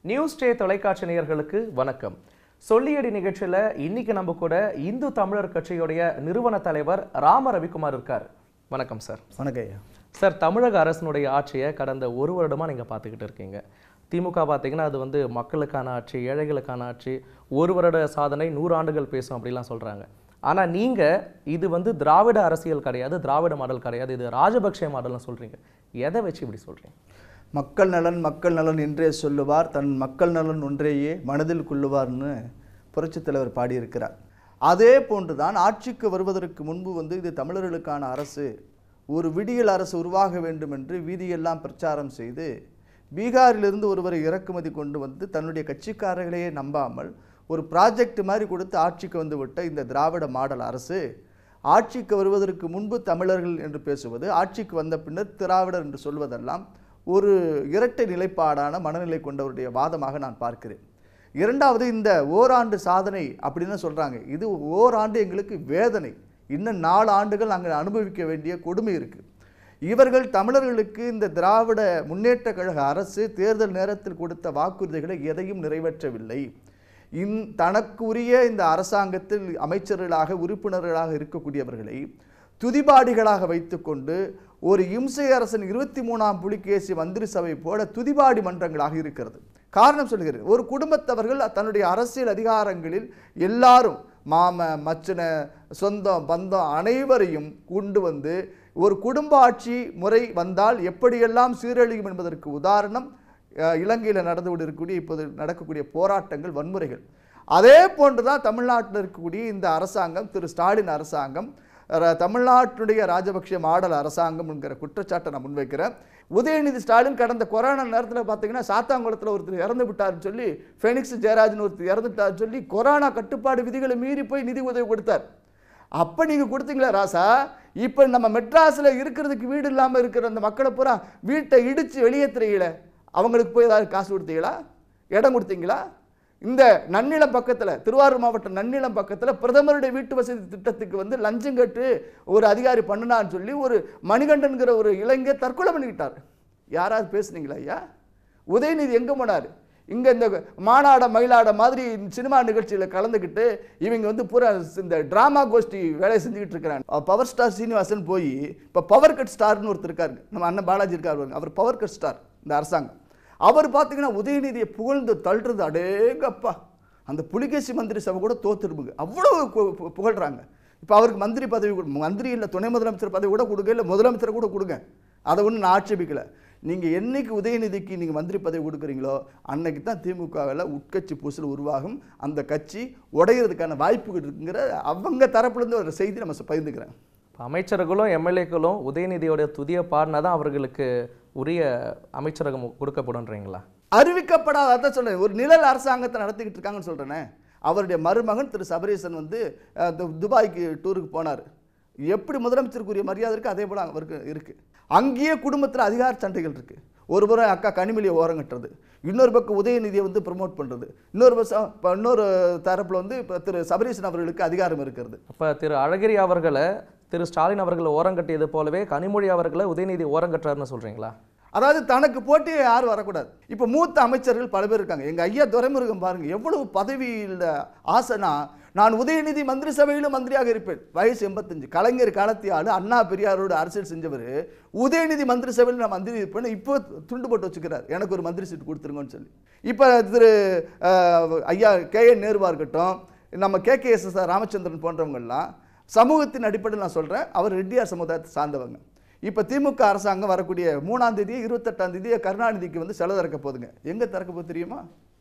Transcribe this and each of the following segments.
News டே தொலைக்காட்சி நேயர்களுக்கு வணக்கம் சொல்லியடி நிகழ்ச்சியில இன்னைக்கு நம்ம கூட இந்து தமிழர் கட்சியுடைய நிறுவன தலைவர் ராம ரவிக்குமார் இருக்கார் வணக்கம் சார் வணக்கம் ஐயா சார் தமிழக அரசினுடைய ஆட்சியை கடந்த ஒரு வருடமா நீங்க பார்த்துக்கிட்டு இருக்கீங்க திமுக பார்த்தீங்கன்னா அது வந்து மக்களுக்கான ஆட்சி ஏழைகளுக்கான ஆட்சி ஒரு வருட சாதனை நூறு ஆண்டுகள் பேசும் அப்படிலாம் சொல்றாங்க ஆனா நீங்க இது வந்து திராவிட அரசியல் கிடையாது திராவிட மாடல் கிடையாது இது ராஜபக்ஷ மாடல்னு சொல்றீங்க எதை வச்சு இப்படி சொல்றீங்க மக்கள் நலன் மக்கள் நலன் என்றே சொல்லுவார் தன் மக்கள் நலன் ஒன்றையே மனதில் கொள்ளுவார்னு புரட்சித் தலைவர் பாடியிருக்கிறார் அதே போன்றுதான் ஆட்சிக்கு வருவதற்கு முன்பு வந்து இது தமிழர்களுக்கான அரசு ஒரு விடியல் அரசு உருவாக வேண்டும் என்று வீதியெல்லாம் பிரச்சாரம் செய்து பீகாரிலிருந்து ஒருவரை இறக்குமதி கொண்டு வந்து தன்னுடைய கட்சிக்காரர்களையே நம்பாமல் ஒரு ப்ராஜெக்ட் மாதிரி கொடுத்து ஆட்சிக்கு வந்து விட்ட இந்த திராவிட மாடல் அரசு ஆட்சிக்கு வருவதற்கு முன்பு தமிழர்கள் என்று பேசுவது ஆட்சிக்கு வந்த பின்னர் திராவிடர் என்று சொல்வதெல்லாம் ஒரு இரட்டை நிலைப்பாடான மனநிலை கொண்டவருடைய வாதமாக நான் பார்க்கிறேன் இரண்டாவது இந்த ஓராண்டு சாதனை அப்படின்னு சொல்றாங்க இது ஓராண்டு எங்களுக்கு வேதனை இன்னும் நாலு ஆண்டுகள் நாங்கள் அனுபவிக்க வேண்டிய கொடுமை இருக்கு இவர்கள் தமிழர்களுக்கு இந்த திராவிட முன்னேற்ற கழக அரசு தேர்தல் நேரத்தில் கொடுத்த வாக்குறுதிகளை எதையும் நிறைவேற்றவில்லை இன் தனக்குரிய இந்த அரசாங்கத்தில் அமைச்சர்களாக உறுப்பினர்களாக இருக்கக்கூடியவர்களை துதிபாடிகளாக வைத்துக்கொண்டு ஒரு இம்சை அரசன் இருபத்தி மூணாம் புலிகேசி மந்திரி சபை போல துதிபாடி மன்றங்களாக இருக்கிறது காரணம் சொல்கிறேன் ஒரு குடும்பத்தவர்கள் தன்னுடைய அரசியல் அதிகாரங்களில் எல்லாரும் மாம மச்சன சொந்தம் பந்தம் அனைவரையும் கொண்டு வந்து ஒரு குடும்ப ஆட்சி முறை வந்தால் எப்படியெல்லாம் சீரழியும் என்பதற்கு உதாரணம் அஹ், இலங்கையில் நடந்து கொண்டிருக்கக்கூடிய இப்போது நடக்கக்கூடிய போராட்டங்கள் வன்முறைகள் அதே போன்று தான் தமிழ்நாட்டில் இருக்கக்கூடிய இந்த அரசாங்கம் திரு ஸ்டாலின் அரசாங்கம் ர- தமிழ்நாட்டுடைய ராஜபக்ஷ மாடல் அரசாங்கம் என்கிற குற்றச்சாட்டை நான் முன்வைக்கிறேன் உதயநிதி ஸ்டாலின் கடந்த கொரோனா நேரத்தில் பார்த்தீங்கன்னா சாத்தாங்குளத்தில் ஒருத்தர் இறந்து விட்டாருன்னு சொல்லி ஃபெனிக்ஸ் ஜெயராஜன் ஒருத்தர் இறந்துட்டாருன்னு சொல்லி கொரோனா கட்டுப்பாடு விதிகளை மீறி போய் நிதி உதவி கொடுத்தார் அப்போ நீங்கள் கொடுத்தீங்களா ராசா இப்போ நம்ம மெட்ராஸில் இருக்கிறதுக்கு வீடு இல்லாமல் இருக்கிற அந்த மக்களை பூரா வீட்டை இடித்து வெளியேற்றுறீங்களே அவங்களுக்கு போய் ஏதாவது காசு கொடுத்தீங்களா இடம் கொடுத்தீங்களா இந்த நன்னிலம் பக்கத்தில் திருவாரூர் மாவட்டம் நன்னிலம் பக்கத்தில் பிரதமருடைய வீட்டு வசதி திட்டத்துக்கு வந்து லஞ்சம் கட்டு ஒரு அதிகாரி பண்ணுனான்னு சொல்லி ஒரு மணிகண்டன்கிற ஒரு இளைஞர் தற்கொலை பண்ணிக்கிட்டார் யாராவது பேசுனீங்களா ஐயா உதயநிதி எங்கே போனார் இங்கே இந்த மாநாட மயிலாட மாதிரி சினிமா நிகழ்ச்சியில் கலந்துக்கிட்டு இவங்க வந்து பூரா இந்த டிராமா கோஷ்டி வேலையை செஞ்சுக்கிட்டு இருக்கிறாங்க பவர் ஸ்டார் சீனிவாசன் போய் இப்போ பவர் கட் ஸ்டார்னு ஒருத்தர் இருக்காரு நம்ம அண்ணன் பாலாஜி இருக்காரு பாருங்க. அவர் பவர் கட் ஸ்டார் இந்த அரசாங்கம் அவர் பார்த்தீங்கன்னா உதயநிதியை புகழ்ந்து தள்ளுறது அடேங்கப்பா அந்த புலிகேசி மந்திரி சபை கூட தோத்துருமுங்க அவ்வளோ பு- பு- புகழ்றாங்க இப்போ அவருக்கு மந்திரி பதவி கொடு- மந்திரி இல்லை துணை முதலமைச்சர் பதவி கூட கொடுங்க இல்லை முதலமைச்சர் கூட கொடுங்க அதை ஒன்றும் நான் ஆட்சேபிக்கல நீங்கள் என்னைக்கு உதயநிதிக்கு நீங்கள் மந்திரி பதவி கொடுக்குறீங்களோ அன்னைக்கு தான் திமுகவில் உட்கட்சி பூசல் உருவாகும் அந்த கட்சி உடையிறதுக்கான வாய்ப்புகள் இருக்குங்கிற அவங்க தரப்புலேருந்து ஒரு செய்தி நம்ம ச- பகிர்ந்துக்கிறேன் இப்ப அமைச்சர்களும் எம்எல்ஏக்களும் உதயநிதியோட துதிய பாடினா தான் அவர்களுக்கு உரிய அமைச்சரகம் கொடுக்கப்படும்ன்றீங்களா அறிவிக்கப்படாத அதான் சொல்றேன் ஒரு நிழல் அரசாங்கத்தை நடத்திக்கிட்டு இருக்காங்கன்னு சொல்றேனே அவருடைய மருமகன் திரு சபரீசன் வந்து அஹ், து- துபாய்க்கு டூருக்கு போனார் எப்படி முதலமைச்சருக்குரிய மரியாதை இருக்கு அதே போல அவருக்கு இருக்கு அங்கேயே குடும்பத்தில் அதிகார சண்டைகள் இருக்கு ஒரு புறம் அக்கா கனிமொழியை ஓரங்கட்டுறது இன்னொரு பக்கம் உதயநிதியை வந்து ப்ரமோட் பண்றது இன்னொரு பக்கம் இப்ப இன்னொரு தரப்புல வந்து இப்போ திரு சபரீசன் அவர்களுக்கு அதிகாரம் இருக்கிறது அப்ப திரு அழகிரி அவர்களை திரு ஸ்டாலின் அவர்களை ஓரங்கட்டியது போலவே கனிமொழி அவர்களை உதயநிதி ஓரங்கட்டுறாருன்னு சொல்றீங்களா அதாவது தனக்கு போட்டி யாரும் வரக்கூடாது இப்போ மூத்த அமைச்சர்கள் பல பேர் இருக்காங்க எங்க ஐயா துரைமுருகன் பாருங்க எவ்வளவு பதவியில் ஆசைனா நான் உதயநிதி மந்திரி சபையிலும் மந்திரியாக இருப்பேன் வயசு எண்பத்தஞ்சு கலைஞர் காலத்திய ஆளு அண்ணா பெரியாரோட அரசியல் செஞ்சவர் உதயநிதி மந்திரி சபையில் நான் மந்திரி இருப்பேன் இப்போ துண்டு போட்டு வச்சுக்கிறார் எனக்கு ஒரு மந்திரி சீட் கொடுத்துருங்கன்னு சொல்லி இப்போ திரு அஹ், ஐயா கே என் நேருவா இருக்கட்டும் நம்ம K K S S Ramachandran போன்றவங்கெல்லாம் சமூகத்தின் அடிப்படையில் நான் சொல்கிறேன் அவர் ரெட்டியார் சமுதாயத்தை சார்ந்தவங்க இப்போ திமுக அரசாங்கம் வரக்கூடிய மூணாம் தேதி இருபத்தெட்டாம் தேதி கருணாநிதிக்கு வந்து செலவு திறக்க போகுதுங்க எங்கே திறக்க போகுது தெரியுமா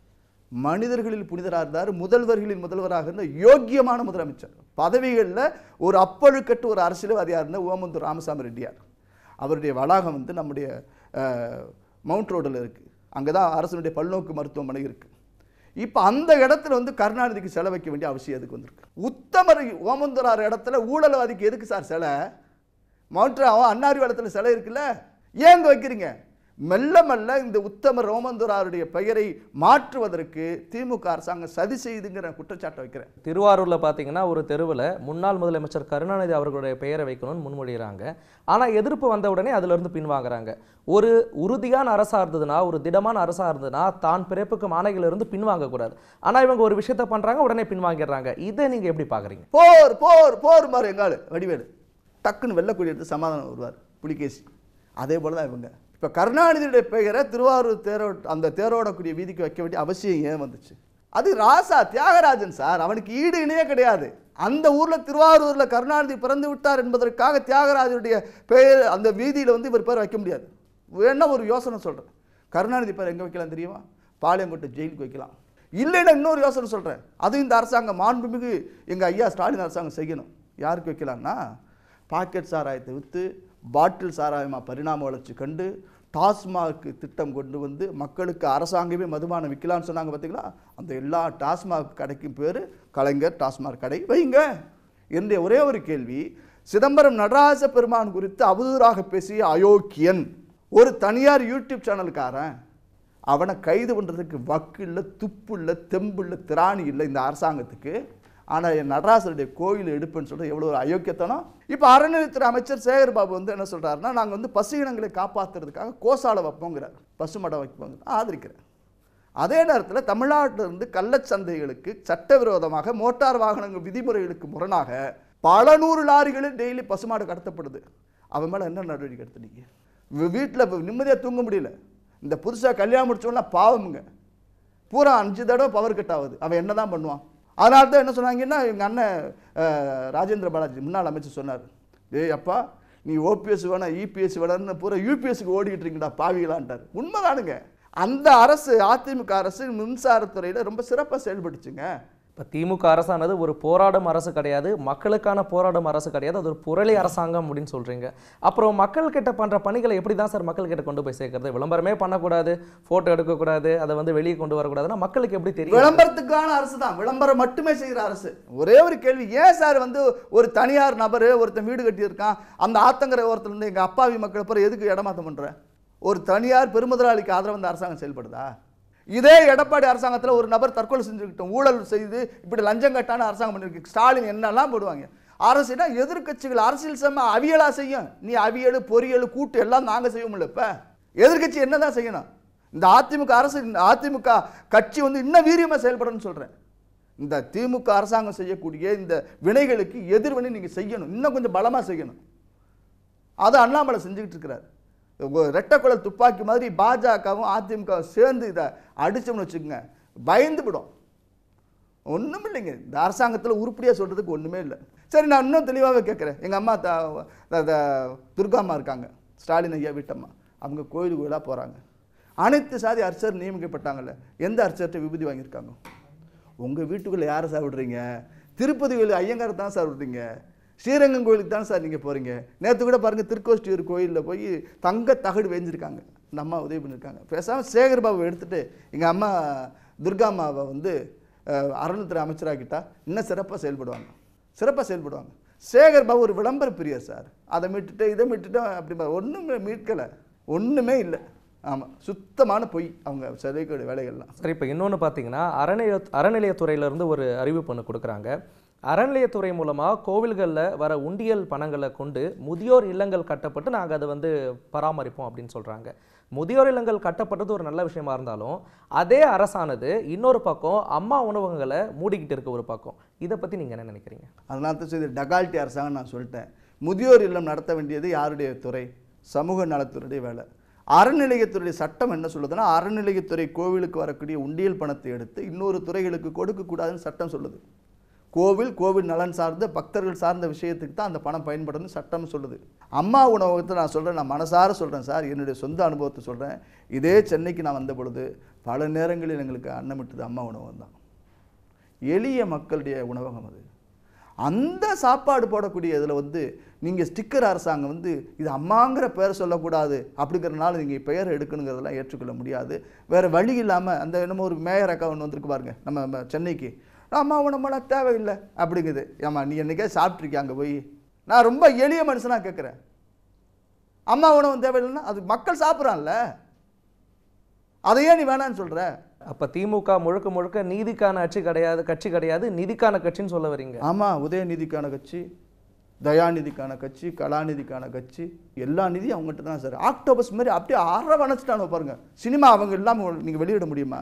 மனிதர்களில் புனிதராக இருந்தார் முதல்வர்களில் முதல்வராக இருந்த யோக்கியமான முதலமைச்சர் பதவிகளில் ஒரு அப்பழுக்கட்டு ஒரு அரசியல்வாதியாக இருந்த ஓமந்தூர் ராமசாமி ரெட்டியார் அவருடைய வளாகம் வந்து நம்முடைய அஹ், மவுண்ட் ரோடில் இருக்குது அங்கே தான் அரசனுடைய பல்நோக்கு மருத்துவமனை இருக்குது இப்போ அந்த இடத்துல வந்து கருணாநிதிக்கு செலவு வைக்க வேண்டிய அவசியம் எதுக்கு வந்திருக்கு உத்தமர் ஓமந்தூரார் இடத்துல ஊழல்வாதிக்கு எதுக்கு சார் சிலை மவுண்ட் அவன் அன்னாரி இடத்துல சிலை இருக்குல்ல ஏன் இங்கே வைக்கிறீங்க மெல்ல மெல்ல இந்த உத்தம ரோமந்துராருடைய பெயரை மாற்றுவதற்கு திமுக அரசாங்கம் சதி செய்துங்கிற குற்றச்சாட்டை வைக்கிறேன் திருவாரூர்ல பார்த்தீங்கன்னா ஒரு தெருவில் முன்னாள் முதலமைச்சர் கருணாநிதி அவர்களுடைய பெயரை வைக்கணும்னு முன்மொழிகிறாங்க ஆனா எதிர்ப்பு வந்த உடனே அதுல இருந்து பின்வாங்குறாங்க ஒரு உறுதியான அரசா இருந்ததுன்னா ஒரு திடமான அரசா இருந்ததுன்னா தான் பிறப்புக்கு மாணைகள் இருந்து பின்வாங்கக்கூடாது ஆனா இவங்க ஒரு விஷயத்த பண்றாங்க உடனே பின்வாங்கிடுறாங்க இதை நீங்க எப்படி பாக்குறீங்க போர் போர் போர் மாறு எங்காலு வடிவேலு டக்குன்னு வெள்ளக்குடி எடுத்து சமாதானம் வருவார் புலிகேசி அதே போல தான் இவங்க இப்போ கருணாநிதியுடைய பெயரை திருவாரூர் தேரோ அந்த தேரோடக்கூடிய வீதிக்கு வைக்க வேண்டிய அவசியம் ஏன் வந்துச்சு அது ராசா தியாகராஜன் சார் அவனுக்கு ஈடு இணையே கிடையாது அந்த ஊர்ல திருவாரூர்ல கருணாநிதி பிறந்து விட்டார் என்பதற்காக தியாகராஜருடைய பெயர் அந்த வீதியில வந்து இவர் பேர் வைக்க முடியாது வேணா ஒரு யோசனை சொல்றேன் கருணாநிதி பேர் எங்க வைக்கலாம் தெரியுமா பாளையங்கோட்டை ஜெயிலுக்கு வைக்கலாம் இல்லைன்னா இன்னொரு யோசனை சொல்றேன் அது இந்த அரசாங்கம் மாண்புமிகு எங்க ஐயா ஸ்டாலின் அரசாங்கம் செய்யணும் யாருக்கு வைக்கலாம்னா பாக்கெட் சாராயத்தை விற்று பாட்டில் சாராயமாக பரிணாம வளர்ச்சி கண்டு டாஸ்மாக் திட்டம் கொண்டு வந்து மக்களுக்கு அரசாங்கமே மதுபானம் விற்கலான்னு சொன்னாங்க பார்த்தீங்களா அந்த எல்லா டாஸ்மாக் கடைக்கும் பேர் கலைஞர் டாஸ்மாக் கடை வைங்க என்னுடைய ஒரே ஒரு கேள்வி சிதம்பரம் நடராஜ பெருமான் குறித்து அவதூறாக பேசிய அயோக்கியன் ஒரு தனியார் யூடியூப் சேனல்காரன் அவனை கைது பண்ணுறதுக்கு வக்கு இல்லை துப்பு இல்லை தெம்பு இல்லை திராணி இல்லை இந்த அரசாங்கத்துக்கு ஆனால் என் நடராசருடைய கோயில் எடுப்புன்னு சொல்லிட்டு எவ்வளோ ஒரு அயோக்கியத்தனம் இப்போ அறநிலையத்துறை அமைச்சர் சேகர் பாபு வந்து என்ன சொல்கிறாருன்னா நாங்கள் வந்து பசு இனங்களை காப்பாற்றுறதுக்காக கோசாலை வைப்போங்கிறார் பசுமடம் வைப்போங்க ஆதரிக்கிறேன் அதே நேரத்தில் தமிழ்நாட்டிலிருந்து கள்ளச்சந்தைகளுக்கு சட்டவிரோதமாக மோட்டார் வாகனங்கள் விதிமுறைகளுக்கு முரணாக பல நூறு லாரிகளில் டெய்லி பசுமாடு கடத்தப்படுது அவன் மேலே என்ன நடவடிக்கை எடுத்துட்டீங்க வீட்டில் நிம்மதியாக தூங்க முடியல இந்த புதுசாக கல்யாணம் முடிச்சவனா பாவமுங்க பூரா அஞ்சு தடவை பவர் கட் ஆகுது அவன் என்ன தான் பண்ணுவான் அதனால தான் என்ன சொன்னாங்கன்னா எங்கள் அண்ணன் அஹ், ராஜேந்திர பாலாஜி முன்னாள் அமைச்சர் சொன்னார் டேய் அப்பா நீ ஓபிஎஸ் வேணா இபிஎஸ் வேணான்னு பூரா யூபிஎஸ்க்கு ஓடிக்கிட்டு இருக்கீங்கடா பாவிகளான்ட்டார் உண்மைதானுங்க அந்த அரசு அதிமுக அரசு மின்சாரத்துறையில் ரொம்ப சிறப்பாக செயல்பட்டுச்சுங்க இப்போ திமுக அரசானது ஒரு போராடும் அரசு கிடையாது மக்களுக்கான போராடும் அரசு கிடையாது அது ஒரு புரளி அரசாங்கம் அப்படின்னு சொல்றீங்க அப்புறம் மக்கள் கிட்ட பண்ற பணிகளை எப்படி தான் சார் மக்கள் கிட்ட கொண்டு போய் சேர்க்கறது விளம்பரமே பண்ணக்கூடாது போட்டோ எடுக்கக்கூடாது அதை வந்து வெளியே கொண்டு வரக்கூடாதுன்னா மக்களுக்கு எப்படி தெரியும் விளம்பரத்துக்கான அரசு தான் விளம்பரம் மட்டுமே செய்கிற அரசு ஒரே ஒரு கேள்வி ஏன் சார் வந்து ஒரு தனியார் நபர் ஒருத்தன் வீடு கட்டியிருக்கான் அந்த ஆத்தங்கரை ஓரத்துல இருந்து எங்கள் அப்பாவி மக்கள் பிறகு எதுக்கு இடமாற்றம் பண்ற ஒரு தனியார் பெருமுதலாளிக்கு ஆதரவு இந்த அரசாங்கம் செயல்படுதா இதே எடப்பாடி அரசாங்கத்தில் ஒரு நபர் தற்கொலை செஞ்சுக்கிட்டோம் ஊழல் செய்து இப்படி லஞ்சம் கட்டான அரசாங்கம் பண்ணிருக்கு ஸ்டாலின் என்னெல்லாம் போடுவாங்க அரசுனா எதிர்க்கட்சிகள் அரசியல் செம்ம அவியலா செய்யும் நீ அவியல் பொறியல் கூட்டு எல்லாம் நாங்கள் செய்ய முடியல இப்போ எதிர்க்கட்சி என்ன தான் செய்யணும் இந்த அதிமுக அரசு இந்த அதிமுக கட்சி வந்து இன்னும் வீரியமாக செயல்படணும்னு சொல்கிறேன் இந்த திமுக அரசாங்கம் செய்யக்கூடிய இந்த வினைகளுக்கு எதிர்வினை நீங்கள் செய்யணும் இன்னும் கொஞ்சம் பலமாக செய்யணும் அதை அண்ணாமலை செஞ்சுக்கிட்டு இருக்கிறார் ஒரு ரெட்டக்குழல் துப்பாக்கி மாதிரி பாஜகவும் அதிமுகவும் சேர்ந்து இதை அடிச்சோம்னு வச்சுக்கோங்க பயந்து விடும் ஒன்றும் இல்லைங்க இந்த அரசாங்கத்தில் உருப்படியாக சொல்கிறதுக்கு ஒன்றுமே இல்லை சரி நான் இன்னும் தெளிவாகவே கேட்குறேன் எங்கள் அம்மா த த- த- துர்காம்மா இருக்காங்க ஸ்டாலின் ஐயா வீட்டம்மா அவங்க கோயில் கோயிலாக போகிறாங்க அனைத்து சாதி அர்ச்சர் நியமிக்கப்பட்டாங்கல்ல எந்த அர்ச்சர்கிட்ட விபூதி வாங்கியிருக்காங்க உங்கள் வீட்டுக்குள்ளே யாரை சார் விடுறீங்க திருப்பதி கோயில் ஐயங்கார் தான் சார் விடுறீங்க ஸ்ரீரங்கம் கோயிலுக்கு தான் சார் நீங்கள் போகிறீங்க நேற்று கூட பாருங்கள் திருக்கோஷ்டியூர் கோயிலில் போய் தங்க தகடு வேஞ்சிருக்காங்க இந்த அம்மா உதவி பண்ணியிருக்காங்க பேசாமல் சேகர் பாபு எடுத்துட்டு எங்கள் அம்மா துர்கா அம்மாவை வந்து அஹ், அறநிலைத்துறை அமைச்சராக்கிட்டா இன்னும் சிறப்பாக செயல்படுவாங்க சிறப்பாக செயல்படுவாங்க சேகர் பாபு ஒரு விளம்பர பிரியர் சார் அதை மீட்டுட்டு இதை மீட்டுட்டு அப்படி ஒன்றுமே மீட்கலை ஒன்றுமே இல்லை ஆமாம் சுத்தமான பொய் அவங்க செய்யக்கூடிய வேலைகள்லாம் சரி இப்போ இன்னொன்று பார்த்தீங்கன்னா அறநிலைய அறநிலையத்துறையிலேருந்து ஒரு அறிவிப்பு ஒன்று கொடுக்குறாங்க அறநிலையத்துறை மூலமாக கோவில்களில் வர உண்டியல் பணங்களை கொண்டு முதியோர் இல்லங்கள் கட்டப்பட்டு நாங்கள் அதை வந்து பராமரிப்போம் அப்படின்னு சொல்கிறாங்க முதியோர் இல்லங்கள் கட்டப்பட்டது ஒரு நல்ல விஷயமா இருந்தாலும் அதே அரசானது இன்னொரு பக்கம் அம்மா உணவகங்களை மூடிக்கிட்டு இருக்க ஒரு பக்கம் இதை பற்றி நீங்கள் என்ன நினைக்கிறீங்க அதனால தான் சரி டகால்ட்டி அரசாங்கம் நான் சொல்லிட்டேன் முதியோர் இல்லம் நடத்த வேண்டியது யாருடைய துறை சமூக நலத்துறையுடைய வேலை அறநிலையத்துறை சட்டம் என்ன சொல்லுதுன்னா அறநிலையத்துறை கோவிலுக்கு வரக்கூடிய உண்டியல் பணத்தை எடுத்து இன்னொரு துறைகளுக்கு கொடுக்கக்கூடாதுன்னு சட்டம் சொல்லுது கோவில் கோவில் நலன் சார்ந்த பக்தர்கள் சார்ந்த விஷயத்துக்கு தான் அந்த பணம் பயன்படும்னு சட்டம் சொல்லுது அம்மா உணவகத்தை நான் சொல்கிறேன் நான் மனசார சொல்கிறேன் சார் என்னுடைய சொந்த அனுபவத்தை சொல்கிறேன் இதே சென்னைக்கு நான் வந்த பொழுது பல நேரங்களில் எங்களுக்கு அன்னமிட்டது அம்மா உணவகம் தான் எளிய மக்களுடைய உணவகம் அது அந்த சாப்பாடு போடக்கூடிய இதில் வந்து நீங்கள் ஸ்டிக்கர் அரசாங்கம் வந்து இது அம்மாங்கிற பேர் சொல்லக்கூடாது அப்படிங்கிறனால நீங்கள் பெயர் எடுக்கணுங்கிறதெல்லாம் ஏற்றுக்கொள்ள முடியாது வேறு வழி இல்லாமல் அந்த என்னமோ ஒரு மேயர் அக்கா ஒன்று வந்திருக்கு பாருங்க நம்ம நம்ம சென்னைக்கு அம்மா உணவுலாம் தேவையில்லை அப்படிங்குது ஏம்மா நீ என்னைக்கே சாப்பிட்ருக்கிய அங்கே போய் நான் ரொம்ப எளிய மனுஷனாக கேட்குறேன் அம்மா உணவு தேவையில்லைன்னா அது மக்கள் சாப்பிட்றான்ல அதையே நீ வேணான்னு சொல்ற அப்ப திமுக முழுக்க முழுக்க நீதிக்கான ஆட்சி கிடையாது கட்சி கிடையாது நிதிக்கான கட்சின்னு சொல்ல வரீங்க ஆமா உதயநிதிக்கான கட்சி தயாநிதிக்கான கட்சி கலாநிதிக்கான கட்சி எல்லா நிதியும் அவங்ககிட்ட தான் சார் ஆக்டோபஸ் மாதிரி அப்படியே அரவணைச்சிட்டானு பாருங்க சினிமா அவங்க இல்லாமல் நீங்க வெளியிட முடியுமா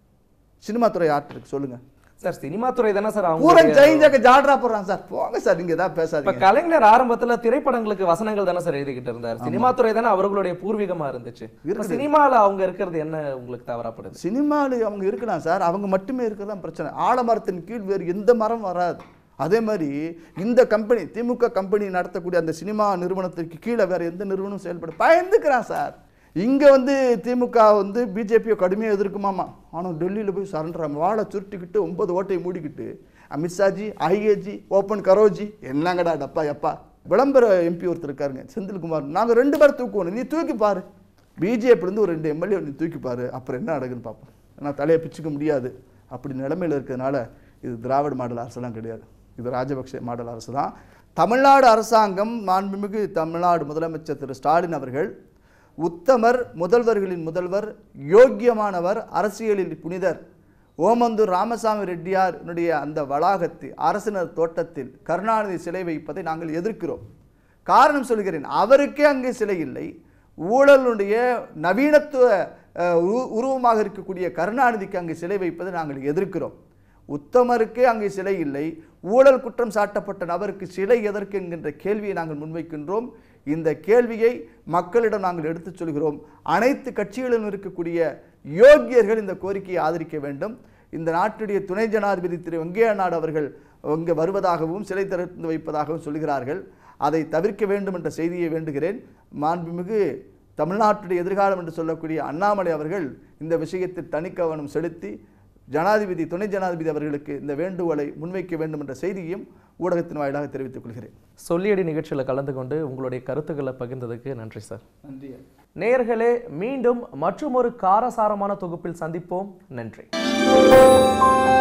சினிமா துறை யார்கிட்ட இருக்கு சொல்லுங்க சார் சினிமா துறை தானே சார் பூரா அவங்க ஜெயிஞ்சக்க ஜாட்ரா போடுறான் சார் போங்க சார் நீங்க ஏதாவது இப்ப பேசாதீங்க கலைஞர் ஆரம்பத்துல திரைப்படங்களுக்கு வசனங்கள் தானே சார் எழுதிக்கிட்டு இருந்தார் சினிமா துறை தானே அவர்களுடைய பூர்வீகமா இருந்துச்சு இப்ப சினிமால அவங்க இருக்கிறது என்ன உங்களுக்கு தவறாப்படுது சினிமாவில் அவங்க இருக்கலாம் சார் அவங்க மட்டுமே இருக்கிறதான் பிரச்சனை ஆலமரத்தின் கீழ் வேறு எந்த மரம் வராது அதே மாதிரி இந்த கம்பெனி திமுக கம்பெனி நடத்தக்கூடிய அந்த சினிமா நிறுவனத்திற்கு கீழே வேற எந்த நிறுவனமும் செயல்பட பயந்துக்கிறான் சார் இங்க வந்து திமுக வந்து பிஜேபியை கடுமையாக எதிர்க்குமாமா ஆனால் டெல்லியில் போய் சரண்டராம வாழை சுருட்டிக்கிட்டு ஒன்பது ஓட்டையை மூடிக்கிட்டு அமித்ஷாஜி ஐஏஜி ஓப்பன் கரோஜி என்னங்கடா டப்பா எப்பா விளம்பர எம்பி ஒருத்தர் இருக்காருங்க செந்தில்குமார் நாங்கள் ரெண்டு பேரும் தூக்குவோம் நீ தூக்கி பாரு பிஜேபிலேருந்து ஒரு ரெண்டு எம்எல்ஏ நீ தூக்கி பாரு அப்புறம் என்ன நடக்குன்னு பார்ப்போம் நான் தலையை பிச்சுக்க முடியாது அப்படி நிலைமையில் இருக்கிறதுனால இது திராவிட மாடல் அரசுலாம் கிடையாது இது ராஜபக்சே மாடல் அரசு தான் தமிழ்நாடு அரசாங்கம் மாண்புமிகு தமிழ்நாடு முதலமைச்சர் திரு ஸ்டாலின் அவர்கள் உத்தமர் முதல்வர்களின் முதல்வர் யோக்கியமானவர் அரசியலில் புனிதர் ஓமந்தூர் ராமசாமி ரெட்டியாரினுடைய அந்த வளாகத்தில் அரசினர் தோட்டத்தில் கருணாநிதி சிலை வைப்பதை நாங்கள் எதிர்க்கிறோம் காரணம் சொல்கிறேன் அவருக்கே அங்கே சிலை இல்லை ஊழலுடைய நவீனத்துவ அஹ், உரு- உருவமாக இருக்கக்கூடிய கருணாநிதிக்கு அங்கே சிலை வைப்பதை நாங்கள் எதிர்க்கிறோம் உத்தமருக்கே அங்கே சிலை இல்லை ஊழல் குற்றம் சாட்டப்பட்ட நபருக்கு சிலை எதற்கு என்கின்ற கேள்வியை நாங்கள் முன்வைக்கின்றோம் இந்த கேள்வியை மக்களிடம் நாங்கள் எடுத்துச் சொல்கிறோம் அனைத்து கட்சிகளிலும் இருக்கக்கூடிய யோக்கியர்கள் இந்த கோரிக்கையை ஆதரிக்க வேண்டும் இந்த நாட்டுடைய துணை ஜனாதிபதி திரு வெங்கையா நாயுடு அவர்கள் இங்கே வருவதாகவும் சிலை திறந்து வைப்பதாகவும் சொல்கிறார்கள் அதை தவிர்க்க வேண்டும் என்ற செய்தியை வேண்டுகிறேன் மாண்புமிகு தமிழ்நாட்டுடைய எதிர்காலம் என்று சொல்லக்கூடிய அண்ணாமலை அவர்கள் இந்த விஷயத்தில் தனிக்கவனம் செலுத்தி ஜனாதிபதி துணை ஜனாதிபதி அவர்களுக்கு இந்த வேண்டுகோளை முன்வைக்க வேண்டும் என்ற செய்தியையும் ஊடகத்தின் வாயிலாக தெரிவித்துக் கொள்கிறேன் சொல்லியடி நிகழ்ச்சியில கலந்து கொண்டு உங்களுடைய கருத்துக்களை பகிர்ந்ததுக்கு நன்றி சார் நன்றி நேயர்களே மீண்டும் மற்றுமொரு காரசாரமான தொகுப்பில் சந்திப்போம் நன்றி